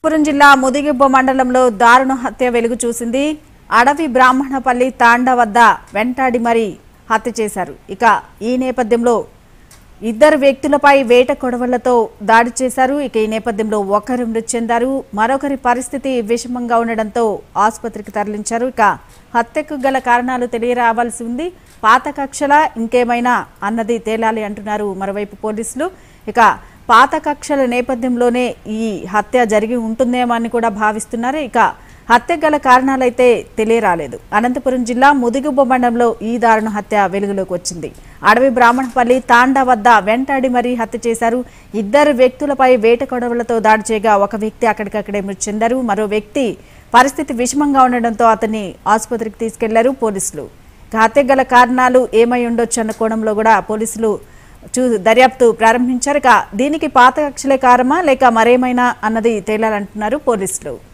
పురం జిల్లా ముదిగిబ్బ మండలంలో దారుణ హత్య వెలుగు చూసింది అడవి బ్రాహ్మణపల్లి తాండ వద్ద వెంటాడి మరీ హత్య చేశారు ఇక ఈ నేపథ్యంలో ఇద్దరు వ్యక్తులపై వేట కొడవళ్లతో దాడి చేశారు ఇక ఈ నేపథ్యంలో ఒకరు మృతి చెందారు మరొకరి పరిస్థితి విషమంగా ఉండడంతో ఆసుపత్రికి తరలించారు ఇక హత్యకు గల కారణాలు తెలియరావాల్సి ఉంది పాత కక్షల ఇంకేమైనా అన్నది తేలాలి అంటున్నారు మరోవైపు పోలీసులు ఇక పాత కక్షల నేపథ్యంలోనే ఈ హత్య జరిగి ఉంటుందేమో అని కూడా భావిస్తున్నారు ఇక హత్య గల కారణాలైతే తెలియరాలేదు అనంతపురం జిల్లా ముదిగుబ్బ మండలంలో ఈ దారుణ హత్య వెలుగులోకి వచ్చింది అడవి బ్రాహ్మణపల్లి తాండా వద్ద వెంటాడి మరీ హత్య చేశారు ఇద్దరు వ్యక్తులపై వేట కొడవలతో దాడి చేయగా ఒక వ్యక్తి అక్కడికక్కడే మృతి చెందారు మరో వ్యక్తి పరిస్థితి విషమంగా ఉండడంతో అతన్ని ఆసుపత్రికి తీసుకెళ్లారు పోలీసులు ఇక హత్య గల కారణాలు ఏమై ఉండొచ్చు అన్న కోణంలో కూడా పోలీసులు చూ దర్యాప్తు ప్రారంభించారు ఇక దీనికి పాత కక్షలే కారమా లేక మరేమైనా అన్నది తేలాలంటున్నారు పోలీసులు